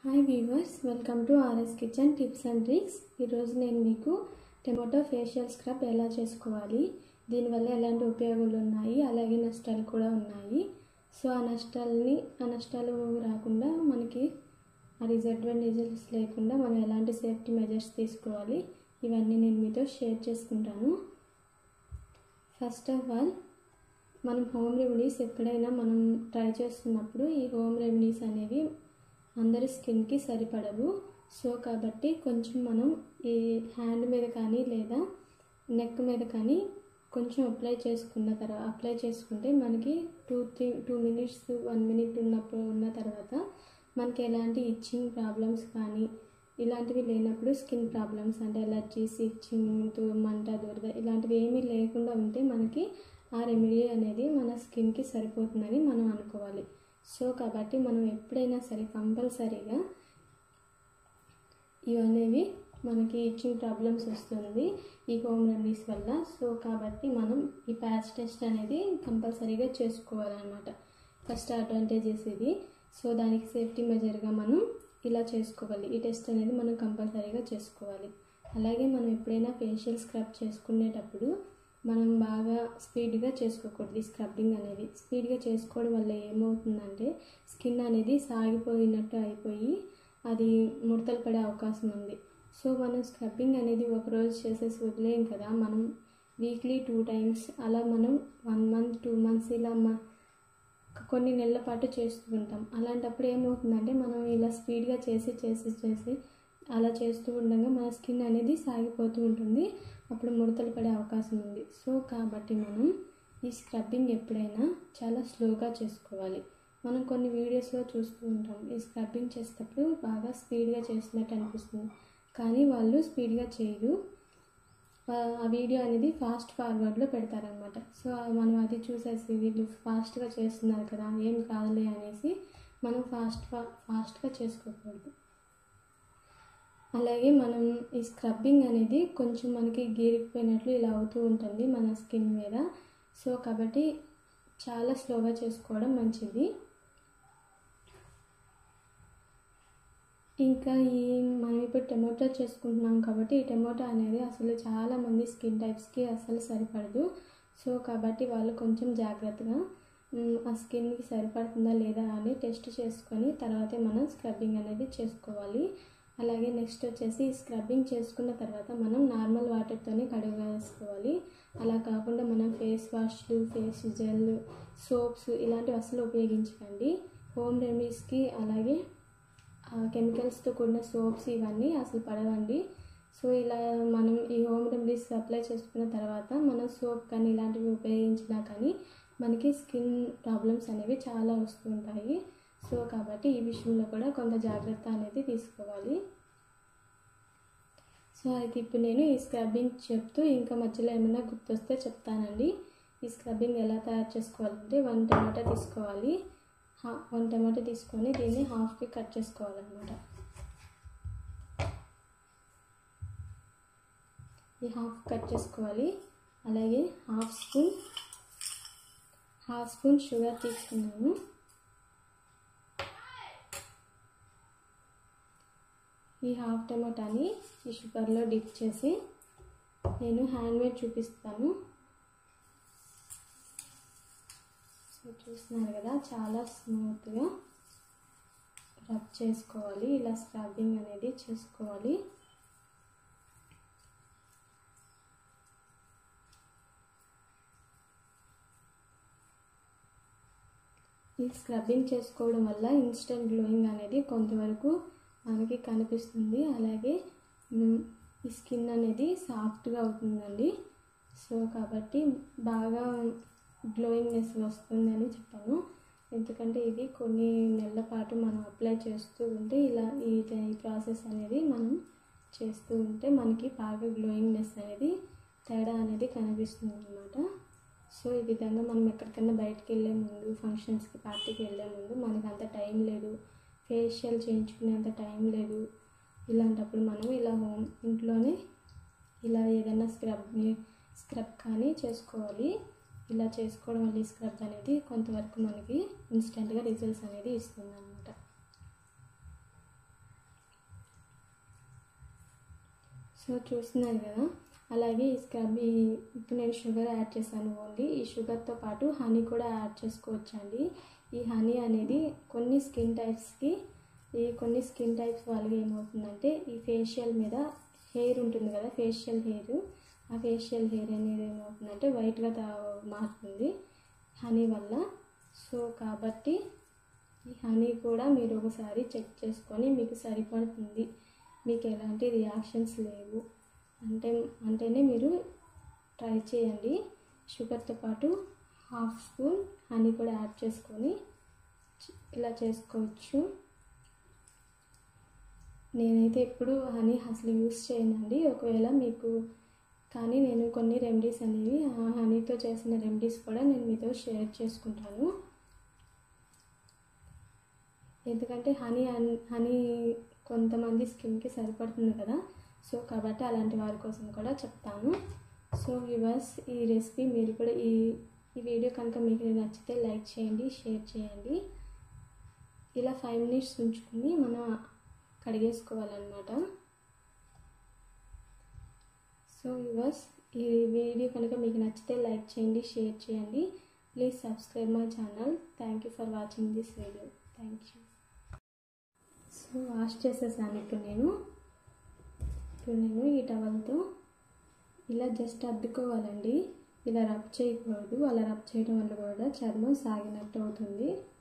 hi viewers welcome to R S kitchen tips and tricks ఈరోజు నేను మీకు టమాటో ఫేషియల్ స్క్రబ్ ఎలా చేసుకోవాలి దీనివల్ల ఎలాంటి ఉపయోగాలు ఉన్నాయి అలాగే నష్టాలు కూడా ఉన్నాయి సో ఆ నష్టాలని ఆ నష్టాలు రాకుండా మనకి ఆ డిసడ్వాంటేజెస్ లేకుండా మనం ఎలాంటి సేఫ్టీ మెజర్స్ తీసుకోవాలి ఇవన్నీ నేను మీతో షేర్ చేసుకుంటాను ఫస్ట్ ఆఫ్ ఆల్ మనం హోమ్ రెమెడీస్ ఎక్కడైనా మనం ట్రై చేస్తున్నప్పుడు ఈ హోమ్ రెమెడీస్ అనేవి అందరి స్కిన్కి సరిపడవు సో కాబట్టి కొంచెం మనం ఈ హ్యాండ్ మీద కానీ లేదా నెక్ మీద కానీ కొంచెం అప్లై చేసుకున్న తర్వాత అప్లై చేసుకుంటే మనకి two three two minutes one minute ఉన్నప్పుడు ఉన్న తర్వాత మనకి ఎలాంటి ఇచ్చింగ్ ప్రాబ్లమ్స్ కానీ ఇలాంటివి లేనప్పుడు స్కిన్ ప్రాబ్లమ్స్ అంటే ఎలర్జీస్ ఇచ్చింగ్ మంట దురద ఇలాంటివి ఏమీ లేకుండా ఉంటే మనకి ఆ రెమెడీ అనేది మన స్కిన్కి సరిపోతుందని మనం అనుకోవాలి సో కాబట్టి మనం ఎప్పుడైనా సరే కంపల్సరీగా ఇవనేవి మనకి ఇచ్చింగ్ ప్రాబ్లమ్స్ వస్తుంది ఈ హోమ్ రెమెడీస్ వల్ల సో కాబట్టి మనం ఈ ప్యాచ్ టెస్ట్ అనేది కంపల్సరీగా చేసుకోవాలన్నమాట ఫస్ట్ అడ్వాంటేజెస్ ఇది సో దానికి సేఫ్టీ మెజర్గా మనం ఇలా చేసుకోవాలి ఈ టెస్ట్ అనేది మనం కంపల్సరీగా చేసుకోవాలి అలాగే మనం ఎప్పుడైనా ఫేషియల్ స్క్రబ్ చేసుకునేటప్పుడు మనం బాగా స్పీడ్గా చేసుకోకూడదు ఈ స్క్రబ్బింగ్ అనేది స్పీడ్గా చేసుకోవడం వల్ల ఏమవుతుందంటే స్కిన్ అనేది సాగిపోయినట్టు అయిపోయి అది ముడతలు పడే అవకాశం ఉంది సో మనం స్క్రబ్బింగ్ అనేది ఒకరోజు చేసేసి వదిలేం కదా మనం వీక్లీ టూ టైమ్స్ అలా మనం వన్ మంత్ టూ మంత్స్ ఇలా మ కొన్ని నెలల పాటు చేస్తూ ఉంటాం అలాంటప్పుడు ఏమవుతుందంటే మనం ఇలా స్పీడ్గా చేసి చేసి చేసి అలా చేస్తూ ఉండగా మన స్కిన్ అనేది సాగిపోతూ ఉంటుంది అప్పుడు ముడతలు పడే అవకాశం ఉంది సో కాబట్టి మనం ఈ స్క్రబ్బింగ్ ఎప్పుడైనా చాలా స్లోగా చేసుకోవాలి మనం కొన్ని వీడియోస్లో చూస్తూ ఉంటాం ఈ స్క్రబ్బింగ్ చేసేటప్పుడు బాగా స్పీడ్గా చేసినట్టు అనిపిస్తుంది కానీ వాళ్ళు స్పీడ్గా చేయరు ఆ వీడియో అనేది ఫాస్ట్ ఫార్వర్డ్లో పెడతారనమాట సో మనం అది చూసేసి వీళ్ళు ఫాస్ట్గా చేస్తున్నారు కదా ఏం కాదులే అనేసి మనం ఫాస్ట్ ఫాస్ట్గా చేసుకోకూడదు అలాగే మనం ఈ స్క్రబ్బింగ్ అనేది కొంచెం మనకి గీరికిపోయినట్లు ఇలా అవుతూ ఉంటుంది మన స్కిన్ మీద సో కాబట్టి చాలా స్లోగా చేసుకోవడం మంచిది ఇంకా ఈ మనం ఇప్పుడు టమాటో చేసుకుంటున్నాం కాబట్టి ఈ టమాటో అనేది అసలు చాలామంది స్కిన్ టైప్స్కి అసలు సరిపడదు సో కాబట్టి వాళ్ళు కొంచెం జాగ్రత్తగా ఆ స్కిన్కి సరిపడుతుందా లేదా అని టెస్ట్ చేసుకొని తర్వాతే మనం స్క్రబ్బింగ్ అనేది చేసుకోవాలి అలాగే నెక్స్ట్ వచ్చేసి స్క్రబ్బింగ్ చేసుకున్న తర్వాత మనం నార్మల్ వాటర్తోనే కడుగేసుకోవాలి అలా కాకుండా మనం ఫేస్ వాష్లు ఫేస్ జెల్ సోప్స్ ఇలాంటివి అసలు ఉపయోగించకండి హోమ్ రెమెడీస్కి అలాగే కెమికల్స్తో కూడిన సోప్స్ ఇవన్నీ అసలు పడవండి సో ఇలా మనం ఈ హోమ్ రెమెడీస్ అప్లై చేసుకున్న తర్వాత మనం సోప్ కానీ ఇలాంటివి ఉపయోగించినా కానీ మనకి స్కిన్ ప్రాబ్లమ్స్ అనేవి చాలా వస్తూ ఉంటాయి సో కాబట్టి ఈ విషయంలో కూడా కొంత జాగ్రత్త అనేది తీసుకోవాలి సో అయితే ఇప్పుడు నేను ఈ స్క్రబ్బింగ్ చెప్తూ ఇంకా మధ్యలో ఏమైనా గుర్తొస్తే చెప్తానండి ఈ స్క్రబ్బింగ్ ఎలా తయారు చేసుకోవాలంటే వన్ టమాటా తీసుకోవాలి వన్ టమాటా తీసుకొని దీన్ని హాఫ్కి కట్ చేసుకోవాలన్నమాట ఈ హాఫ్ కట్ చేసుకోవాలి అలాగే half spoon half spoon sugar తీసుకున్నాను ఈ హాఫ్ టమాటాని ఈ షుగర్లో డిప్ చేసి నేను హ్యాండ్ మేడ్ చూపిస్తాను సో చూస్తున్నారు కదా చాలా స్మూత్గా రబ్ చేసుకోవాలి ఇలా స్క్రబ్బింగ్ అనేది చేసుకోవాలి ఈ స్క్రబ్బింగ్ చేసుకోవడం వల్ల ఇన్స్టెంట్ గ్లోయింగ్ అనేది కొంతవరకు మనకి కనిపిస్తుంది అలాగే ఈ స్కిన్ అనేది సాఫ్ట్గా అవుతుందండి సో కాబట్టి బాగా గ్లోయింగ్నెస్ వస్తుందని చెప్పాను ఎందుకంటే ఇది కొన్ని నెలల పాటు మనం అప్లై చేస్తూ ఉంటే ఇలా ఈ ఈ ప్రాసెస్ అనేది మనం చేస్తూ ఉంటే మనకి బాగా గ్లోయింగ్నెస్ అనేది తేడా అనేది కనిపిస్తుంది అనమాట సో ఈ విధంగా మనం ఎక్కడికైనా బయటకు వెళ్ళే ముందు ఫంక్షన్స్కి పార్టీకి వెళ్ళే ముందు మనకు అంత టైం లేదు ఫేషియల్ చేయించుకునేంత టైం లేదు ఇలాంటప్పుడు మనం ఇలా హోమ్ ఇంట్లోనే ఇలా ఏదైనా స్క్రబ్ స్క్రబ్ కానీ చేసుకోవాలి ఇలా చేసుకోవడం వల్ల ఈ స్క్రబ్ అనేది కొంతవరకు మనకి ఇన్స్టెంట్గా రిజల్ట్స్ అనేది ఇస్తుంది అనమాట సో చూస్తున్నారు కదా అలాగే ఈ స్క్రబ్ ఈ ఇప్పుడు నేను షుగర్ యాడ్ చేశాను ఓన్లీ ఈ షుగర్తో పాటు హనీ కూడా యాడ్ చేసుకోవచ్చండి ఈ హనీ అనేది కొన్ని స్కిన్ టైప్స్కి ఈ కొన్ని స్కిన్ టైప్స్ వాళ్ళకి ఏమవుతుందంటే ఈ ఫేషియల్ మీద హెయిర్ ఉంటుంది కదా ఫేషియల్ హెయిర్ ఆ ఫేషియల్ హెయిర్ అనేది ఏమవుతుందంటే వైట్గా తా మారుతుంది హనీ వల్ల సో కాబట్టి ఈ హనీ కూడా మీరు ఒకసారి చెక్ చేసుకొని మీకు సరిపడుతుంది మీకు ఎలాంటి రియాక్షన్స్ లేవు అంటే అంటేనే మీరు ట్రై చేయండి షుగర్తో పాటు హాఫ్ స్పూన్ హనీ కూడా యాడ్ చేసుకొని ఇలా చేసుకోవచ్చు నేనైతే ఎప్పుడు హనీ అసలు యూస్ చేయనండి ఒకవేళ మీకు కానీ నేను కొన్ని రెమెడీస్ అనేవి ఆ హనీతో చేసిన రెమెడీస్ కూడా నేను మీతో షేర్ చేసుకుంటాను ఎందుకంటే హనీ హనీ కొంతమంది స్కిన్కి సరిపడుతుంది కదా సో కాబట్టి అలాంటి వారి కోసం కూడా చెప్తాను సో వివర్స్ ఈ రెసిపీ మీరు కూడా ఈ ఈ వీడియో కనుక మీకు నచ్చితే లైక్ చేయండి షేర్ చేయండి ఇలా ఫైవ్ మినిట్స్ ఉంచుకుని మనం కడిగేసుకోవాలన్నమాట సో వివర్స్ ఈ వీడియో కనుక మీకు నచ్చితే లైక్ చేయండి షేర్ చేయండి please subscribe my channel thank you for watching this video thank you so wash చేసేసాను ఇప్పుడు నేను ఇప్పుడు నేను ఈ టవల్తో ఇలా జస్ట్ అద్దుకోవాలండి ఇలా రబ్ చేయకూడదు అలా రబ్ చేయడం వల్ల కూడా చర్మం సాగినట్టు అవుతుంది